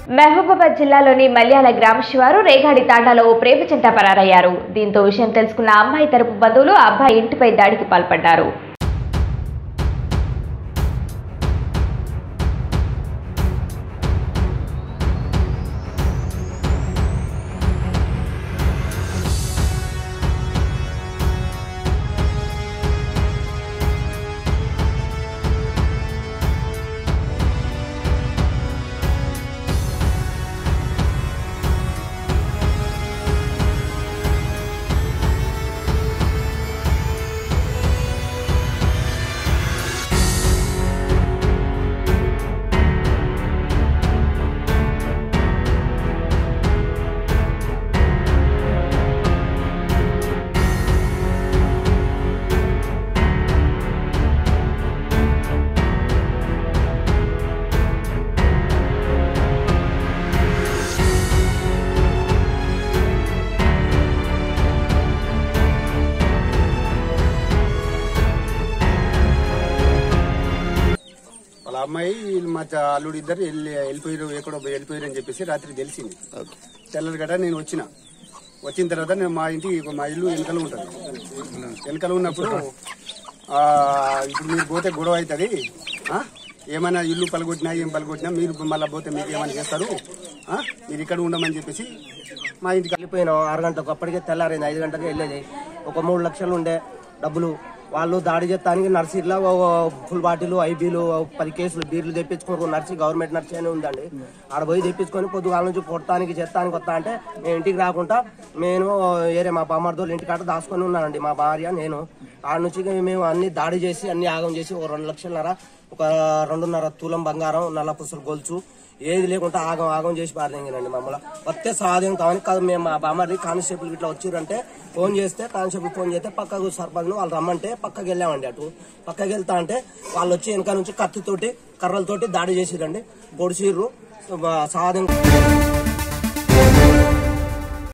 మహబూబాబాద్ జిల్లాలోని మల్యాల గ్రామ శివారు రేగాడి తాండాలో ఓ ప్రేమ జంట పరారయ్యారు దీంతో విషయం తెలుసుకున్న అమ్మాయి తరపు బంధువులు ఆ అబ్బాయి ఇంటిపై దాడికి పాల్పడ్డారు వాళ్ళ అమ్మాయి వీళ్ళు మా చ- అల్లుడు ఇద్దరు వెళ్ళి వెళ్ళిపోయారు ఎక్కడో వెళ్ళిపోయారు అని చెప్పేసి రాత్రి తెలిసింది తెల్లరి గడ నేను వచ్చిన వచ్చిన తర్వాత నేను మా ఇంటికి మా ఇల్లు వెనకలు ఉంటుంది వెనకలు ఉన్నప్పుడు ఆ, ఇప్పుడు మీరు పోతే గొడవ అవుతుంది ఆ? ఏమైనా ఇల్లు పలగొట్టినా ఏం పలగొట్టినా మీరు మళ్ళీ పోతే మీకు ఏమైనా చేస్తారు ఆ? మీరు ఇక్కడ ఉండమని చెప్పేసి మా ఇంటికి వెళ్ళిపోయినాం ఆరు గంటలకు అప్పటికే తెల్లారింది ఐదు గంటలకు వెళ్ళేది ఒక మూడు లక్షలు ఉండే డబ్బులు వాళ్ళు దాడి చేస్తానికి నర్సీలో ఫుల్ బాటిల్ ఐబీలు పది కేసులు బీర్లు తెప్పించుకొని ఒక నర్సీ గవర్నమెంట్ నర్సీ అని ఉందండి ఆడ పోయి తెప్పించుకొని పొద్దుగాల నుంచి కొడతానికి చేస్తానికి వస్తా అంటే నేను ఇంటికి రాకుండా నేను ఏరే మా బామ్మర్దోళ్ళు ఇంటికాడ దాచుకొని ఉన్నానండి మా భార్య నేను ఆడ నుంచి మేము అన్ని దాడి చేసి అన్ని ఆగం చేసి ఒక రెండు లక్షలన్నర ఒక రెండున్నర తులం బంగారం నల్ల పుసలు గొలుసు ఏది లేకుండా ఆగం ఆగం చేసి పారదెంగినండి మమ్మల్ని వస్తే సాధ్యం కావాలి కాదు మేము మా బామ్మది కానిస్టేబుల్ ఇట్లా వచ్చిరంటే ఫోన్ చేస్తే కానిస్టేబుల్ ఫోన్ చేస్తే పక్కకు సర్పంచ్ వాళ్ళు రమ్మంటే పక్కకి వెళ్ళామండి అటు పక్కకి వెళ్తా అంటే వాళ్ళు వచ్చి వెనక నుంచి కత్తితోటి కర్రలతోటి దాడి చేసిరండి పొడిచిర్రు సాధ్యం